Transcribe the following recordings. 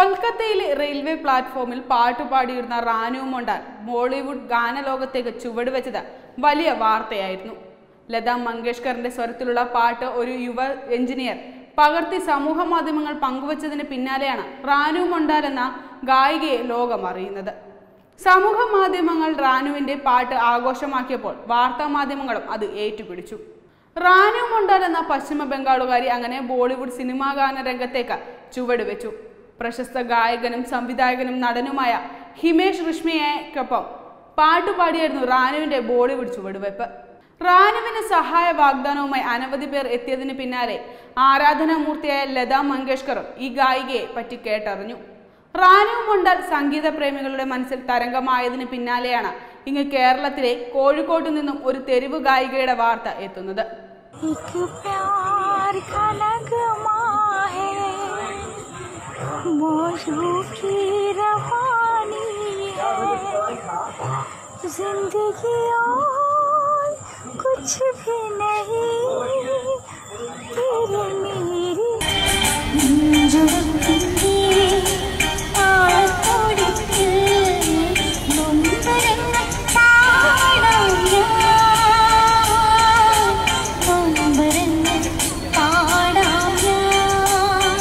കൊൽക്കത്തയിലെ റെയിൽവേ പ്ലാറ്റ്ഫോമിൽ പാട്ടുപാടിയിരുന്ന റാനു മൊണ്ടാൻ ബോളിവുഡ് ഗാനലോകത്തേക്ക് ചുവടുവെച്ചത് വലിയ വാർത്തയായിരുന്നു ലതാ മങ്കേഷ്കറിന്റെ സ്വരത്തിലുള്ള പാട്ട് ഒരു യുവ എഞ്ചിനീയർ പകർത്തി സമൂഹ മാധ്യമങ്ങൾ പങ്കുവച്ചതിന് പിന്നാലെയാണ് റാനു മൊണ്ടാൽ എന്ന ഗായികയെ ലോകം അറിയുന്നത് സമൂഹ മാധ്യമങ്ങൾ റാനുവിന്റെ പാട്ട് ആഘോഷമാക്കിയപ്പോൾ വാർത്താ മാധ്യമങ്ങളും അത് ഏറ്റുപിടിച്ചു റാനു മൊണ്ടാൽ എന്ന പശ്ചിമ ബംഗാളുകാരി അങ്ങനെ ബോളിവുഡ് സിനിമാ ഗാന രംഗത്തേക്ക് ചുവടുവെച്ചു പ്രശസ്ത ഗായകനും സംവിധായകനും നടനുമായ ഹിമേഷ് റിഷ്മിയയ്ക്കൊപ്പം പാട്ടുപാടിയായിരുന്നു റാനുവിന്റെ ബോളിവുഡ് ചുവടുവെപ്പ് റാനുവിന് സഹായ വാഗ്ദാനവുമായി അനവധി പേർ എത്തിയതിന് പിന്നാലെ ആരാധനാമൂർത്തിയായ ലതാ മങ്കേഷ്കറും ഈ ഗായികയെ പറ്റി കേട്ടറിഞ്ഞു റാനു മൊണ്ടാൽ സംഗീത പ്രേമികളുടെ മനസ്സിൽ തരംഗമായതിന് പിന്നാലെയാണ് ഇങ്ങ് കേരളത്തിലെ കോഴിക്കോട്ടു നിന്നും ഒരു തെരുവ് ഗായികയുടെ വാർത്ത എത്തുന്നത് एक प्यार का नगमा है मौजू की रवानी है जिंदगी और कुछ भी नहीं तेरे मेरी जुड़ती ആഴത്തോടിക്ക് നൊമ്പരങ്ങൾ പാടാം ഞാൻ. നൊമ്പരങ്ങൾ പാടാം ഞാൻ.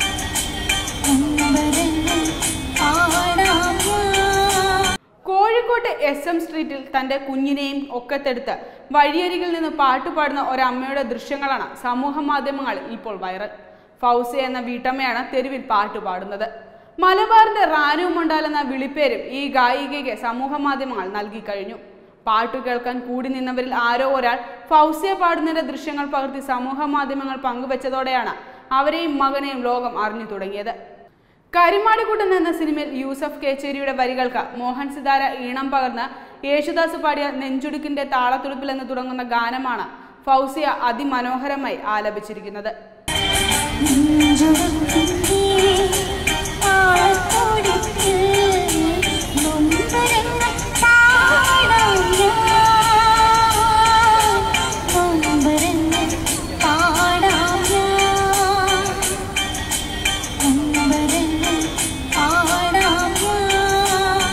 നൊമ്പരങ്ങൾ പാടാം ഞാൻ. കോഴിക്കോട്ട് എസ് എം സ്ട്രീറ്റിൽ തന്റെ കുഞ്ഞിനെയും ഒക്കത്തെടുത്ത് വഴിയരികിൽ നിന്ന് പാട്ടുപാടുന്ന ഒരമ്മയുടെ ദൃശ്യങ്ങളാണ് സമൂഹ മാധ്യമങ്ങളിൽ ഇപ്പോൾ വൈറൽ ഫൗസി എന്ന വീട്ടമ്മയാണ് തെരുവിൽ പാട്ടുപാടുന്നത് മലബാറിന്റെ റാനു മൊണ്ടാൽ എന്ന വിളിപ്പേരും ഈ ഗായികയ്ക്ക് സമൂഹ മാധ്യമങ്ങൾ നൽകി കഴിഞ്ഞു പാട്ടു കേൾക്കാൻ കൂടി നിന്നവരിൽ ആരോ ഒരാൾ ഫൗസിയ പാടുന്നതിന്റെ ദൃശ്യങ്ങൾ പകർത്തി സമൂഹ മാധ്യമങ്ങൾ പങ്കുവച്ചതോടെയാണ് അവരെയും മകനെയും ലോകം അറിഞ്ഞു തുടങ്ങിയത് കരിമാടിക്കുട്ടൻ എന്ന സിനിമയിൽ യൂസഫ് കേച്ചേരിയുടെ വരികൾക്ക് മോഹൻ സിതാര ഈണം പകർന്ന് യേശുദാസ് പാടിയ നെഞ്ചുടുക്കിന്റെ താളത്തുടുപ്പിൽ എന്ന് തുടങ്ങുന്ന ഗാനമാണ് ഫൗസിയ അതിമനോഹരമായി ആലപിച്ചിരിക്കുന്നത് നെഞ്ചുടുക്കി ആഴത്തോടിക്ക് നൊമ്പരങ്ങൾ പാടാം ഞാൻ. നൊമ്പരങ്ങൾ പാടാം ഞാൻ. നൊമ്പരങ്ങൾ പാടാം ഞാൻ.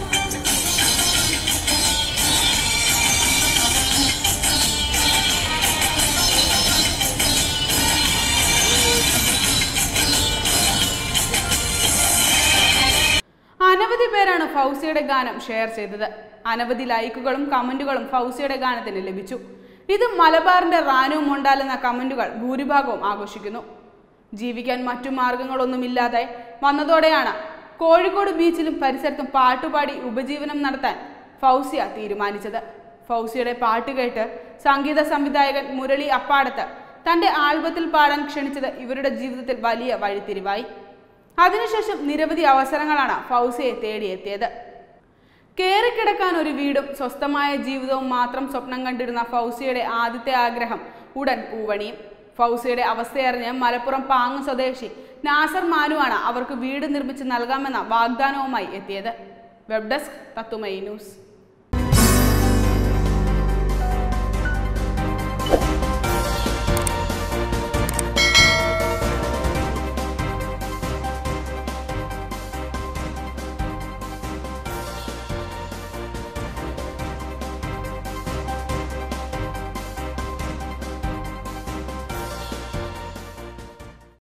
അനവധി പേരാണ് ഫൗസിയുടെ ഗാനം ഷെയർ ചെയ്തത് അനവധി ലൈക്കുകളും കമന്റുകളും ഫൗസിയുടെ ഗാനത്തിന് ലഭിച്ചു ഇത് മലബാറിന്റെ റാനു മൊണ്ടാൽ എന്ന കമന്റുകൾ ഭൂരിഭാഗവും ആഘോഷിക്കുന്നു ജീവിക്കാൻ മറ്റു മാർഗങ്ങളൊന്നുമില്ലാതെ വന്നതോടെയാണ് കോഴിക്കോട് ബീച്ചിലും പരിസരത്തും പാട്ടുപാടി ഉപജീവനം നടത്താൻ ഫൗസിയ തീരുമാനിച്ചത് ഫൗസിയുടെ പാട്ട് കേട്ട് സംഗീത സംവിധായകൻ മുരളി അപ്പാടത്ത് തന്റെ ആൽബത്തിൽ പാടാൻ ക്ഷണിച്ചത് ഇവരുടെ ജീവിതത്തിൽ വലിയ വഴിത്തിരിവായി അതിനുശേഷം നിരവധി അവസരങ്ങളാണ് ഫൗസിയെ തേടിയെത്തിയത് കേറിക്കിടക്കാൻ ഒരു വീടും സ്വസ്ഥമായ ജീവിതവും മാത്രം സ്വപ്നം കണ്ടിരുന്ന ഫൗസിയുടെ ആദ്യത്തെ ആഗ്രഹം ഉടൻ പൂവണിയും ഫൗസിയുടെ അവസ്ഥയറിഞ്ഞ് മലപ്പുറം പാങ്ങ് സ്വദേശി നാസർ മാനുവാണ് അവർക്ക് വീട് നിർമ്മിച്ച് നൽകാമെന്ന വാഗ്ദാനവുമായി എത്തിയത് വെബ് ഡെസ്ക് തത്തുമൈ ന്യൂസ്